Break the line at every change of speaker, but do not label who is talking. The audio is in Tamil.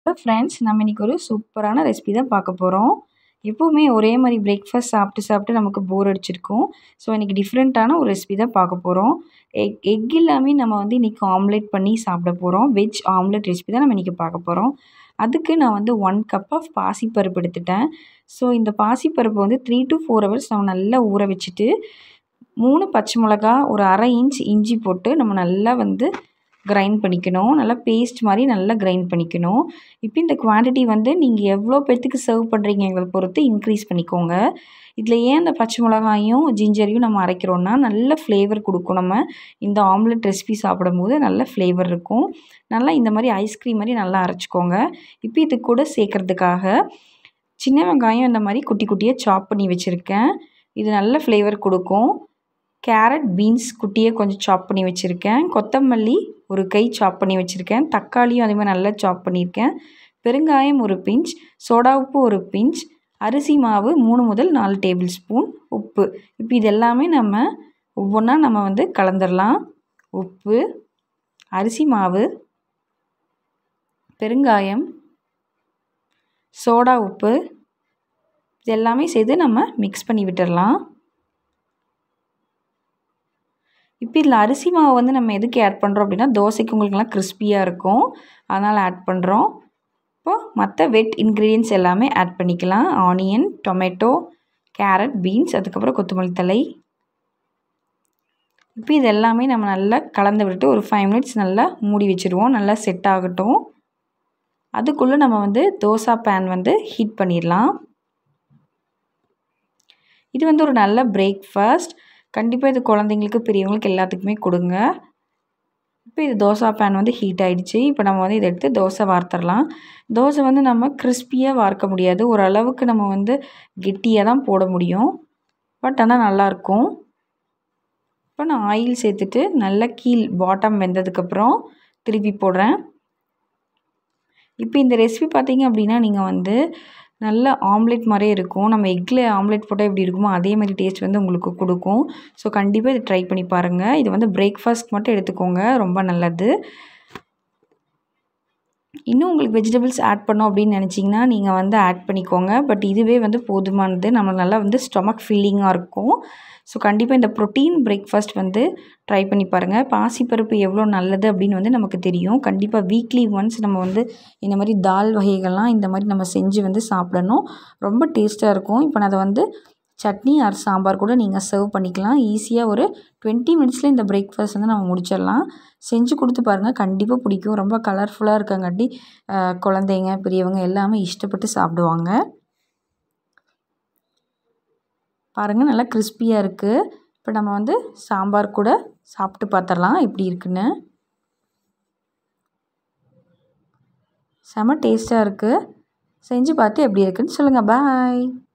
ஹலோ ஃப்ரெண்ட்ஸ் நம்ம இன்றைக்கி ஒரு சூப்பரான ரெசிபி தான் பார்க்க போகிறோம் எப்போவுமே ஒரே மாதிரி பிரேக்ஃபாஸ்ட் சாப்பிட்டு சாப்பிட்டு நமக்கு போர் அடிச்சிருக்கும் ஸோ இன்றைக்கி டிஃப்ரெண்ட்டான ஒரு ரெசிபி தான் பார்க்க போகிறோம் எக் எக் இல்லாமல் நம்ம வந்து இன்றைக்கி ஆம்லேட் பண்ணி சாப்பிட போகிறோம் வெஜ் ஆம்லேட் ரெசிபி தான் நம்ம இன்றைக்கி பார்க்க போகிறோம் அதுக்கு நான் வந்து ஒன் கப் ஆஃப் பாசிப்பருப்பு எடுத்துட்டேன் ஸோ இந்த பாசிப்பருப்பு வந்து த்ரீ டு ஃபோர் ஹவர்ஸ் நம்ம நல்லா ஊற வச்சுட்டு மூணு பச்சை மிளகா ஒரு அரை இன்ச் இஞ்சி போட்டு நம்ம நல்லா வந்து கிரைண்ட் பண்ணிக்கணும் நல்லா பேஸ்ட் மாதிரி நல்லா கிரைண்ட் பண்ணிக்கணும் இப்போ இந்த குவான்டிட்டி வந்து நீங்கள் எவ்வளோ பேர்த்துக்கு சர்வ் பண்ணுறீங்கிறத பொறுத்து இன்க்ரீஸ் பண்ணிக்கோங்க இதில் ஏன் இந்த பச்சை மிளகாயும் ஜிஞ்சரையும் நம்ம அரைக்கிறோன்னா நல்ல ஃப்ளேவர் கொடுக்கும் நம்ம இந்த ஆம்லெட் ரெசிபி சாப்பிடும்போது நல்ல ஃப்ளேவர் இருக்கும் நல்லா இந்த மாதிரி ஐஸ்கிரீம் மாதிரி நல்லா அரைச்சிக்கோங்க இப்போ இது கூட சேர்க்குறதுக்காக சின்ன வெங்காயம் இந்த மாதிரி குட்டி குட்டியாக சாப் பண்ணி வச்சுருக்கேன் இது நல்ல ஃப்ளேவர் கொடுக்கும் கேரட் பீன்ஸ் குட்டியை கொஞ்சம் சாப் பண்ணி வச்சுருக்கேன் கொத்தமல்லி ஒரு கை சாப் பண்ணி வச்சுருக்கேன் தக்காளியும் அதே மாதிரி நல்லா சாப் பண்ணியிருக்கேன் பெருங்காயம் ஒரு பிஞ்ச் சோடா உப்பு ஒரு பிஞ்ச் அரிசி மாவு மூணு முதல் நாலு டேபிள் ஸ்பூன் உப்பு இப்போ இது எல்லாமே நம்ம ஒவ்வொன்றா நம்ம வந்து கலந்துடலாம் உப்பு அரிசி மாவு பெருங்காயம் சோடா உப்பு இது எல்லாமே சேர்த்து நம்ம மிக்ஸ் பண்ணி விட்டுடலாம் இப்போ இதில் அரிசி மாவு வந்து நம்ம எதுக்கு ஆட் பண்ணுறோம் அப்படின்னா தோசைக்கு உங்களுக்குலாம் கிறிஸ்பியாக இருக்கும் அதனால் ஆட் பண்ணுறோம் இப்போது மற்ற வெட் இன்க்ரீடியன்ஸ் எல்லாமே ஆட் பண்ணிக்கலாம் ஆனியன் டொமேட்டோ கேரட் பீன்ஸ் அதுக்கப்புறம் கொத்தமல்லி தலை இப்போ இது எல்லாமே நம்ம நல்லா கலந்து விட்டு ஒரு ஃபைவ் மினிட்ஸ் நல்லா மூடி வச்சுருவோம் நல்லா செட் ஆகட்டும் அதுக்குள்ளே நம்ம வந்து தோசா பேன் வந்து ஹீட் பண்ணிடலாம் இது வந்து ஒரு நல்ல பிரேக்ஃபாஸ்ட் கண்டிப்பாக இது குழந்தைங்களுக்கு பெரியவங்களுக்கு எல்லாத்துக்குமே கொடுங்க இப்போ இது தோசை பேன் வந்து ஹீட் ஆகிடுச்சு இப்போ நம்ம வந்து இதை எடுத்து தோசை வார்த்துடலாம் தோசை வந்து நம்ம கிறிஸ்பியாக வார்க்க முடியாது ஓரளவுக்கு நம்ம வந்து கெட்டியாக தான் போட முடியும் பட் ஆனால் நல்லாயிருக்கும் இப்போ நான் ஆயில் சேர்த்துட்டு நல்லா கீழ் பாட்டம் வெந்ததுக்கப்புறம் திருப்பி போடுறேன் இப்போ இந்த ரெசிபி பார்த்தீங்க அப்படின்னா நீங்கள் வந்து நல்ல ஆம்லெட் மாதிரியே இருக்கும் நம்ம எக்கில் ஆம்லெட் போட்டால் எப்படி இருக்குமோ அதே மாதிரி டேஸ்ட் வந்து உங்களுக்கு கொடுக்கும் ஸோ கண்டிப்பாக இதை ட்ரை பண்ணி பாருங்கள் இது வந்து பிரேக்ஃபாஸ்ட் மட்டும் எடுத்துக்கோங்க ரொம்ப நல்லது இன்னும் உங்களுக்கு வெஜிடபிள்ஸ் ஆட் பண்ணோம் அப்படின்னு நினச்சிங்கன்னா நீங்கள் வந்து ஆட் பண்ணிக்கோங்க பட் இதுவே வந்து போதுமானது நம்ம நல்லா வந்து ஸ்டொமக் ஃபில்லிங்காக இருக்கும் ஸோ கண்டிப்பாக இந்த ப்ரோட்டீன் பிரேக்ஃபாஸ்ட் வந்து ட்ரை பண்ணி பாருங்கள் பாசிப்பருப்பு எவ்வளோ நல்லது அப்படின்னு வந்து நமக்கு தெரியும் கண்டிப்பாக வீக்லி ஒன்ஸ் நம்ம வந்து இந்த மாதிரி தால் வகைகள்லாம் இந்த மாதிரி நம்ம செஞ்சு வந்து சாப்பிடணும் ரொம்ப டேஸ்ட்டாக இருக்கும் இப்போ நான் அதை வந்து சட்னி ஆர் சாம்பார் கூட நீங்கள் சர்வ் பண்ணிக்கலாம் ஈஸியாக ஒரு டுவெண்ட்டி மினிட்ஸில் இந்த பிரேக்ஃபாஸ்ட் வந்து நம்ம முடிச்சிடலாம் செஞ்சு கொடுத்து பாருங்கள் கண்டிப்பாக பிடிக்கும் ரொம்ப கலர்ஃபுல்லாக இருக்கங்காட்டி குழந்தைங்க பெரியவங்க எல்லாமே இஷ்டப்பட்டு சாப்பிடுவாங்க பாருங்கள் நல்லா கிறிஸ்பியாக இருக்குது இப்போ நம்ம வந்து சாம்பார் கூட சாப்பிட்டு பார்த்துடலாம் எப்படி இருக்குன்னு செம டேஸ்ட்டாக இருக்குது செஞ்சு பார்த்து எப்படி இருக்குன்னு சொல்லுங்கள் பாய்